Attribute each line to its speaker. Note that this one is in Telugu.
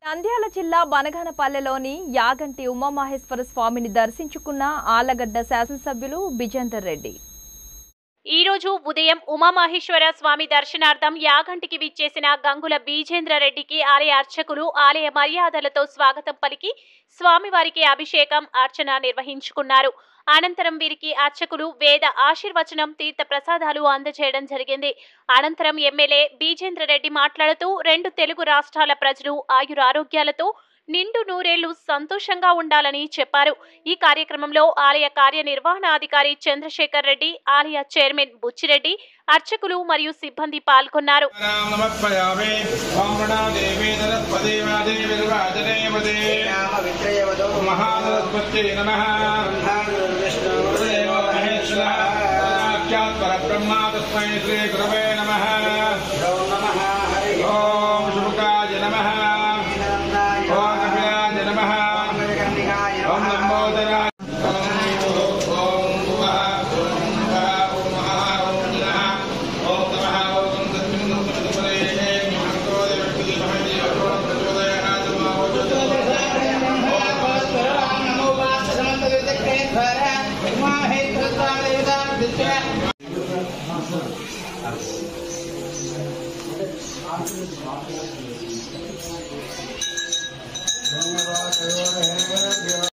Speaker 1: నంద్యాల జిల్లా బనగానపల్లెలోని యాగంటి ఉమామహేశ్వర స్వామిని దర్శించుకున్న ఆలగడ్డ శాసనసభ్యులు బిజేందర్ రెడ్డి
Speaker 2: ఈ రోజు ఉదయం ఉమామహేశ్వర స్వామి దర్శనార్థం యాగంటికి విచ్చేసిన గంగుల బీజేంద్రరెడ్డికి ఆలయ అర్చకులు ఆలయ మర్యాదలతో స్వాగతం పలికి స్వామివారికి అభిషేకం అర్చన నిర్వహించుకున్నారు అనంతరం వీరికి అర్చకులు వేద ఆశీర్వచనం తీర్థ ప్రసాదాలు అందజేయడం జరిగింది అనంతరం ఎమ్మెల్యే బీజేంద్రరెడ్డి మాట్లాడుతూ రెండు తెలుగు రాష్ట్రాల ప్రజలు ఆయురారోగ్యాలతో నిండు నూరేళ్లు సంతోషంగా ఉండాలని చెప్పారు ఈ కార్యక్రమంలో ఆలయ కార్యనిర్వహణాధికారి చంద్రశేఖర్ రెడ్డి ఆలయ చైర్మన్ బుచ్చిరెడ్డి అర్చకులు మరియు సిబ్బంది పాల్గొన్నారు
Speaker 3: राम नमस्पयामि ॐ प्रणादेवी नरस्पदेवादेवीर्वाजनेपदे महानरस्पत्यै नमः गुरुदेवो महेश्वरः साक्षात् परब्रह्मा तस्मै श्रीगुरवे नमः ॐ शुभकाय नमः ॐ कपिलाय नमः ॐ लम्बोदराय
Speaker 4: ధన్యవాదాలు